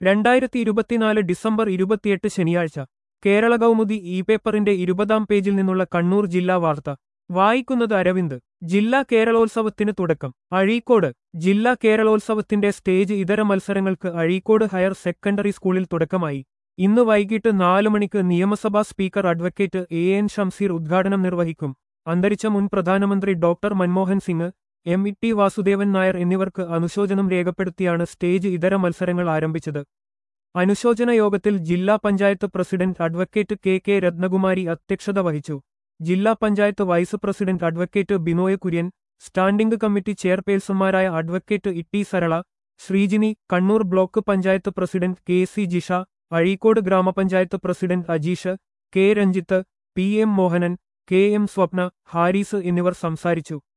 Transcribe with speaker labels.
Speaker 1: രണ്ടായിരത്തി ഇരുപത്തിനാല് ഡിസംബർ ഇരുപത്തിയെട്ട് ശനിയാഴ്ച കേരള കൗമുദി ഇ പേപ്പറിന്റെ ഇരുപതാം പേജിൽ നിന്നുള്ള കണ്ണൂർ ജില്ലാ വാർത്ത വായിക്കുന്നത് അരവിന്ദ് ജില്ലാ കേരളോത്സവത്തിന് തുടക്കം അഴീക്കോട് ജില്ലാ കേരളോത്സവത്തിന്റെ സ്റ്റേജ് ഇതര മത്സരങ്ങൾക്ക് അഴീക്കോട് ഹയർ സെക്കൻഡറി സ്കൂളിൽ തുടക്കമായി ഇന്ന് വൈകിട്ട് നാലു മണിക്ക് നിയമസഭാ speaker advocate A N Shamseer ഉദ്ഘാടനം നിർവഹിക്കും അന്തരിച്ച മുൻ പ്രധാനമന്ത്രി doctor Manmohan Singh M E T Vasudevan Nair എന്നിവർക്ക് അനുശോചനം രേഖപ്പെടുത്തിയാണ് സ്റ്റേജ് ഇതര മത്സരങ്ങൾ ആരംഭിച്ചത് അനുശോചന യോഗത്തിൽ ജില്ലാ panchayat president advocate K K Ratnakumari അധ്യക്ഷത വഹിച്ചു ജില്ലാ panchayat vice president advocate Binoy Kurian standing committee ചെയർപേഴ്സൺമാരായ advocate Itty Sarala Sreejini Kannur block panchayat president K C Jisha Azhikode ഗ്രാമപഞ്ചായത്ത് president Ajeesh K Ranjith P M Mohanan K M Swapna Haris എന്നിവർ സംസാരിച്ചു